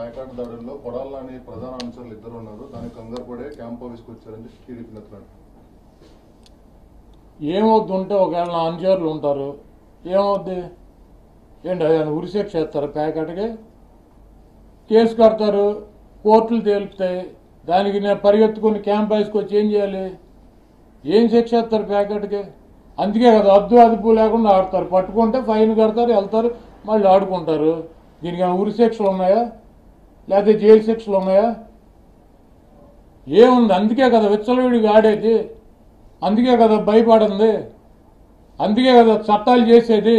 ప్యాకాట్ దాడుల్లో కొడాలని ప్రధాన అనుచరులు ఇద్దరు ఉన్నారు దానికి కంగారు పడే క్యాంప్ ఆఫీస్కి వచ్చారని చెప్పి టీడీపీ నేతలు అంటున్నారు. ఏమవుద్ది ఉంటే ఒకవేళ నా అనుచరులు ఉంటారు ఏమవుద్ది ఏంటి ఆయన ఉరిశిక్ష చేస్తారు ప్యాకెట్కి కేసు కడతారు కోర్టులు తేలుపుతాయి దానికి నేను పరిగెత్తుకుని క్యాంప్ హౌస్కి వచ్చి ఏం చేయాలి ఏం శిక్ష చేస్తారు ప్యాకెట్కి అందుకే కదా అద్దు అదుపు లేకుండా ఆడతారు పట్టుకుంటే ఫైన్ కడతారు వెళ్తారు మళ్ళీ ఆడుకుంటారు దీనికి ఏమైనా ఉరి శిక్షలు ఉన్నాయా లేకపోతే జైలు శిక్షలు ఉన్నాయా ఏముంది అందుకే కదా విచ్చలవిడిగా ఆడేది అందుకే కదా భయపడింది అందుకే కదా చట్టాలు చేసేది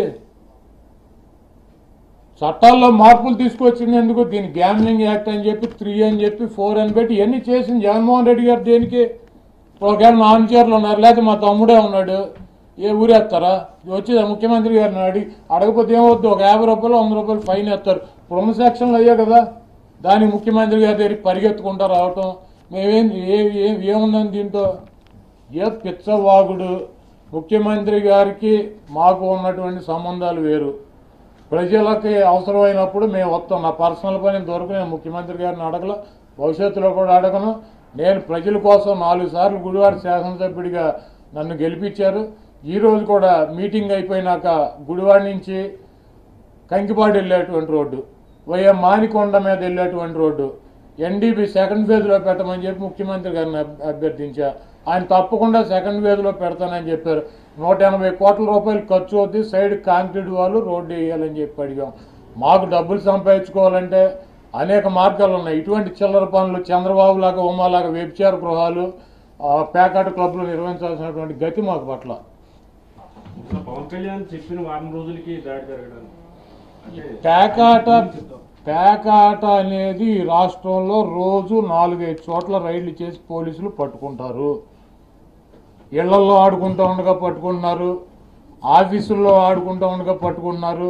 చట్టాల్లో మార్పులు తీసుకొచ్చింది ఎందుకు దీని గ్యామ్లింగ్ యాక్ట్ అని చెప్పి త్రీ అని చెప్పి ఫోర్ అని పెట్టి ఇవన్నీ చేసింది జగన్మోహన్ రెడ్డి గారు దేనికి ఒకవేళ నా అనుచరులు ఉన్నారు లేకపోతే మా తమ్ముడే ఉన్నాడు ఏ ఊరేస్తారా వచ్చి ముఖ్యమంత్రి గారిని అడిగి అడగకపోతే ఏమవుద్ది ఒక యాభై రూపాయలు వంద రూపాయలు ఫైన్ వేస్తారు ప్రొమ సెక్షన్లు అయ్యా కదా దానికి ముఖ్యమంత్రి గారి దగ్గరికి పరిగెత్తుకుంటా రావటం మేమేం ఏ ఏ- ఏముందని దీంట్లో ఏ పిచ్చవాగుడు ముఖ్యమంత్రి గారికి మాకు ఉన్నటువంటి సంబంధాలు వేరు ప్రజలకి అవసరమైనప్పుడు మేము వస్తాం నా పర్సనల్ పని దొరకు నేను ముఖ్యమంత్రి గారిని అడగల భవిష్యత్తులో కూడా అడగను నేను ప్రజల కోసం నాలుగు సార్లు గుడివాడ శాసనసభ్యుడిగా నన్ను గెలిపించారు ఈ రోజు కూడా మీటింగ్ అయిపోయినాక గుడివాడ నుంచి కంకిపాడు వెళ్ళేటువంటి రోడ్డు వైఎం మానికొండ మీద వెళ్ళేటువంటి రోడ్డు ఎన్డీపీ సెకండ్ ఫేజ్లో పెట్టమని చెప్పి ముఖ్యమంత్రి గారిని అభ్- అభ్యర్థించా ఆయన తప్పకుండా సెకండ్ ఫేజ్లో పెడతానని చెప్పారు నూట ఎనభై కోట్ల రూపాయలు ఖర్చు అవుద్ది సైడ్ కాంక్రీట్ వాళ్ళు రోడ్డు వేయాలని చెప్పి అడిగాం మాకు డబ్బులు సంపాదించుకోవాలంటే అనేక మార్గాలు ఉన్నాయి ఇటువంటి చిల్లర పనులు చంద్రబాబు లాగా ఉమాలాగా వ్యభిచార గృహాలు ఆ, ప్యాకాట్ క్లబ్లు నిర్వహించాల్సినటువంటి గతి మాకు పట్ల ఇంకా పవన్ కళ్యాణ్ చెప్పిన వారం రోజులకి దాడి జరగడం అంటే పేకాట పేకాట అనేది ఈ రాష్ట్రంలో రోజు నాలుగైదు చోట్ల రైళ్లు చేసి పోలీసులు పట్టుకుంటారు ఇళ్లలో ఆడుకుంటూ ఉండగా పట్టుకుంటున్నారు ఆఫీసుల్లో ఆడుకుంటూ ఉండగా పట్టుకుంటున్నారు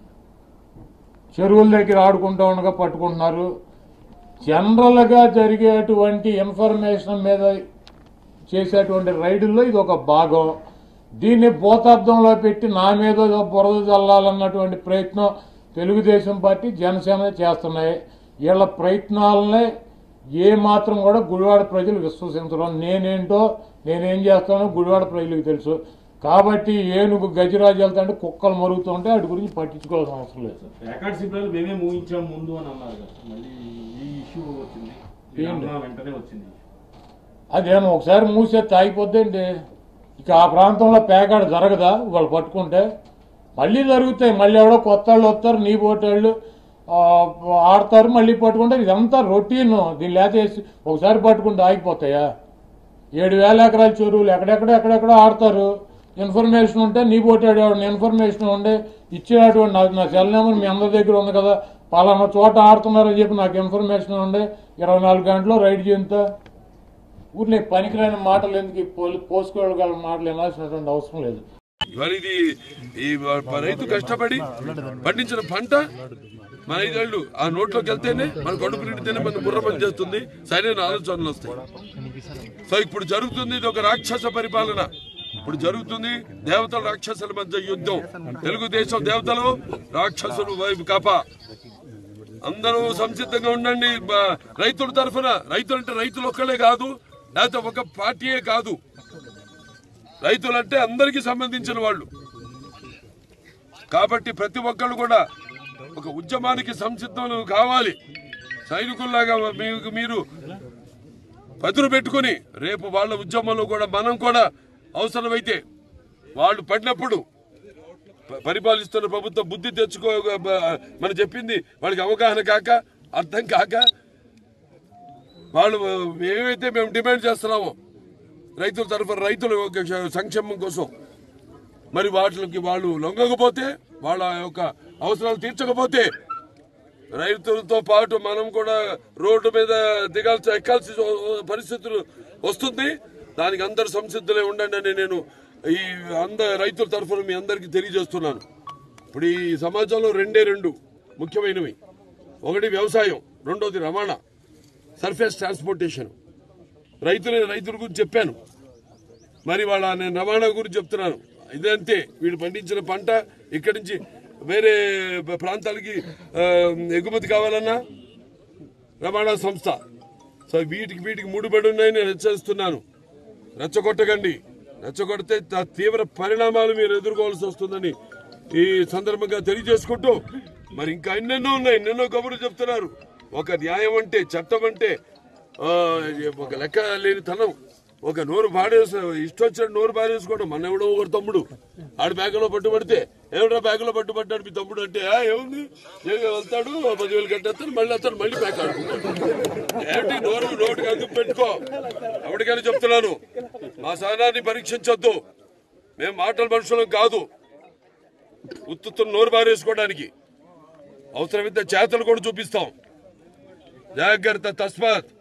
చెరువుల దగ్గర ఆడుకుంటూ ఉండగా పట్టుకుంటున్నారు జనరల్గా జరిగేటువంటి ఇన్ఫర్మేషన్ మీద చేసేటువంటి రైడుల్లో ఇది ఒక భాగం దీన్ని భూతార్థంలో పెట్టి నా మీద ఏదో బురద చల్లాలన్నటువంటి ప్రయత్నం తెలుగుదేశం పార్టీ జనసేన చేస్తున్నాయి వీళ్ళ ప్రయత్నాలనే ఏ మాత్రం కూడా గుడివాడ ప్రజలు విశ్వసించడం నేనేంటో నేనేం చేస్తానో గుడివాడ ప్రజలకు తెలుసు కాబట్టి ఏనుగు గజరాజు వెళ్తాంటే కుక్కలు మరుగుతుంటే వాటి గురించి పట్టించుకోవాల్సిన అవసరం లేదు ప్యాకాట్ సిబ్బంది మేమే ఊహించాం ముందు అని అన్నారు కదా మళ్ళీ ఈ ఇష్యూ వచ్చింది ఈ ఏంటి? ఆందోళన వెంటనే వచ్చింది అదేమో ఒకసారి మూసేస్తే ఆగిపోద్దేంటి ఇక ఆ ప్రాంతంలో పేకాడ జరగదా వాళ్ళు పట్టుకుంటే మళ్ళీ జరుగుతాయి మళ్ళీ ఎవడో కొత్త వాళ్ళు వస్తారు నీ పోటోళ్ళు ఆ, ఆడతారు మళ్ళీ పట్టుకుంటారు ఇదంతా రొటీన్ దీని లేతేసి ఒకసారి పట్టుకుంటే ఆగిపోతాయా ఏడు వేల ఎకరాల చెరువులు ఎక్కడెక్కడ ఎక్కడెక్కడ ఆడతారు ఇన్ఫర్మేషన్ ఉంటే నీ పోటాడు ఎవరిని ఇన్ఫర్మేషన్ ఉండే ఇచ్చినటువంటి నాకు నా సెల్ నెంబర్ మీ అందరి దగ్గర ఉంది కదా పలానా చోట ఆడుతున్నారని చెప్పి నాకు ఇన్ఫర్మేషన్ ఉండే ఇరవై నాలుగు గంటలు రైడ్ చేయంతా ఊరిని పనికిరాని మాటలు ఎందుకు ఈ పోలి- పోసుకోగల మాటలు వినాల్సినటువంటి అవసరం లేదు ఇవాళ ఇది ఈ వ- రైతు కష్టపడి పండించిన పంట మన ఐదేళ్లు ఆ నోట్లోకి వెళ్తేనే మన కడుపు నిండితేనే మన బుర్ర పని చేస్తుంది సరైన ఆలోచనలు వస్తాయి సో ఇప్పుడు జరుగుతుంది ఇది ఒక రాక్షస పరిపాలన ఇప్పుడు జరుగుతుంది దేవతల రాక్షసుల మధ్య యుద్ధం తెలుగుదేశం దేవతలు రాక్షసులు వైపు కాప అందరూ సంసిద్ధంగా ఉండండి బ- రైతుల తరఫున రైతులు అంటే రైతులు ఒక్కలే కాదు లేకపోతే ఒక పార్టీయే కాదు రైతులంటే అందరికీ సంబంధించిన వాళ్ళు కాబట్టి ప్రతి ఒక్కళ్ళు కూడా ఒక ఉద్యమానికి సంసిద్ధం కావాలి సైనికుల్లాగా మీకు మీరు పదును పెట్టుకుని రేపు వాళ్ళ ఉద్యమంలో కూడా మనం కూడా అవసరమైతే వాళ్ళు పడినప్పుడు ప- పరిపాలిస్తున్న ప్రభుత్వం బుద్ధి తెచ్చుకో బ- మనం చెప్పింది వాళ్ళకి అవగాహన కాక అర్థం కాక వాళ్ళు ఏవైతే మేము డిమాండ్ చేస్తున్నామో రైతుల తరఫున రైతుల యొక్క సంక్షేమం కోసం మరి వాటికి వాళ్ళు లొంగకపోతే వాళ్ళ యొక్క అవసరాలు తీర్చకపోతే రైతులతో పాటు మనం కూడా రోడ్డు మీద దిగాల్సి ఎక్కాల్సి పరిస్థితులు వస్తుంది దానికి అందరు సంసిద్ధులే ఉండండి అని నేను ఈ అంద రైతుల తరఫున మీ అందరికీ తెలియజేస్తున్నాను ఇప్పుడు ఈ సమాజంలో రెండే రెండు ముఖ్యమైనవి ఒకటి వ్యవసాయం రెండోది రవాణా సర్ఫేస్ ట్రాన్స్పోర్టేషన్ రైతులు రైతుల గురించి చెప్పాను మరి వాళ్ళ నేను రవాణా గురించి చెప్తున్నాను ఇదంతే వీళ్ళు పండించిన పంట ఇక్కడి నుంచి వేరే ప్రాంతాలకి ఆ, ఎగుమతి కావాలన్నా రవాణా సంస్థ సో వీటికి వీటికి ముడిపడి ఉన్నాయి నేను హెచ్చరిస్తున్నాను రెచ్చగొట్టకండి రెచ్చగొడితే త- తీవ్ర పరిణామాలు మీరు ఎదుర్కోవాల్సి వస్తుందని ఈ సందర్భంగా తెలియజేసుకుంటూ మరి ఇంకా ఎన్నెన్నో ఉన్నాయి ఎన్నెన్నో కబుర్లు చెప్తున్నారు ఒక న్యాయం అంటే చట్టం అంటే ఆ, ఒక లెక్క లేని తనం ఒక నోరు పాడేసి ఇష్టం వచ్చినట్టు నోరు పాడేసుకోవడం మన ఎవడో ఒకరు తమ్ముడు ఆడి బ్యాగులో పట్టుబడితే ఏమిటో బ్యాగులో పట్టుబడ్డాడు మీ తమ్ముడు అంటే "ఆ, ఏముంది ఏం వెళ్తాడు ఓ పదివేలు కట్టేస్తాడు మళ్ళీ అతను మళ్ళీ బ్యాగ్ ఆడుకుంటాడు ఏమిటి నోరు నోటికి అందుకు పెట్టుకో ఎవరికైనా చెప్తున్నాను మా సహనాన్ని పరీక్షించొద్దు మేము మాటల మనుషులం కాదు ఉత్తుత్తును నోరు బారేసుకోవడానికి అవసరమైతే చేతలు కూడా చూపిస్తాం జాగ్రత్త తస్మాత్